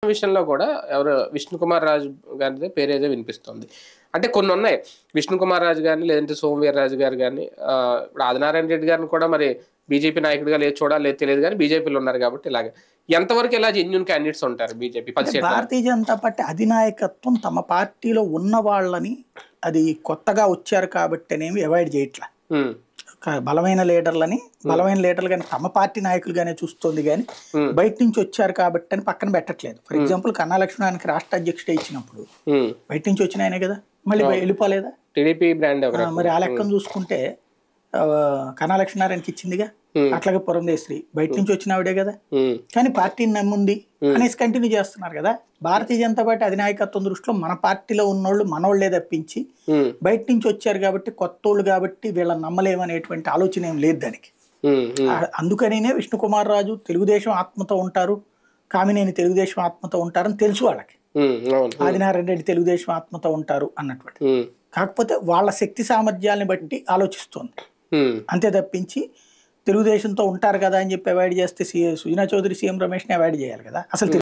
విషయంలో కూడా ఎవరు విష్ణు కుమార్ రాజు గారి పేరు ఏదో వినిపిస్తుంది అంటే కొన్ని ఉన్నాయి విష్ణు కుమార్ రాజు గారిని లేదంటే సోమవీర్ రాజు గారు కానీ ఇప్పుడు ఆదినారాయణ రెడ్డి గారిని కూడా మరి బీజేపీ నాయకుడిగా లేదు చూడాలి లేదు తెలియదు కానీ బీజేపీలో ఉన్నారు కాబట్టి ఇలాగే ఎంతవరకు ఇలా జెన్యున్ క్యాండిడేట్స్ ఉంటారు బీజేపీ పది సీట్ల భారతీయ జనతా పార్టీ అధినాయకత్వం తమ పార్టీలో ఉన్న వాళ్ళని అది కొత్తగా వచ్చారు కాబట్టి అనేవి అవాయిడ్ చేయట్లా ఉమ్, ఒక బలమైన లీడర్లని బలమైన లీడర్లు కానీ తమ పార్టీ నాయకులుగానే చూస్తుంది కానీ Hmm. బయట నుంచి వచ్చారు కాబట్టి అని పక్కన పెట్టట్లేదు ఫర్ ఎగ్జాంపుల్ కన్నా లక్ష్మణానికి రాష్ట్ర అధ్యక్షుడు ఇచ్చినప్పుడు ఉమ్. బయట నుంచి వచ్చిన ఆయనే కదా మళ్ళీ వెళ్ళిపోలేదా టీడీపీ బ్రాండ్ ఆ, ఎవరు మరి ఆ లెక్కను చూసుకుంటే ఆ, కన్నా లక్ష్మణారాయణకి ఇచ్చిందిగా Hmm. అట్లాగే పురంధేశ్వరి బయట నుంచి వచ్చిన ఆవిడే కదా ఉమ్, కానీ పార్టీని నమ్ముంది అనేసి కంటిన్యూ చేస్తున్నారు కదా భారతీయ జనతా పార్టీ అధినాయకత్వం దృష్టిలో మన పార్టీలో ఉన్నోళ్ళు మనోళ్లే తప్పించి ఉమ్, బయట నుంచి వచ్చారు కాబట్టి కొత్తోళ్ళు కాబట్టి వీళ్ళని నమ్మలేమనేటువంటి ఆలోచన ఏం లేదు దానికి ఉమ్, ఉమ్, ఆ- అందుకనినే విష్ణుకుమార్ రాజు తెలుగుదేశం ఆత్మతో ఉంటారు కామినేని తెలుగుదేశం ఆత్మతో ఉంటారని తెలుసు వాళ్ళకి ఉమ్, అవును ఆదినారాయణ రెడ్డి తెలుగుదేశం ఆత్మతో ఉంటారు అన్నటువంటి ఉమ్, కాకపోతే వాళ్ళ శక్తి సామర్థ్యాలని బట్టి ఆలోచిస్తోంది ఉమ్, అంతే తప్పించి తెలుగుదేశంతో ఉంటారు కదా అని చెప్పి అవాయిడ్ చేస్తే సి సుజనా చౌదరి సీఎం రమేష్ని అవాయిడ్ చేయాలి కదా అసలు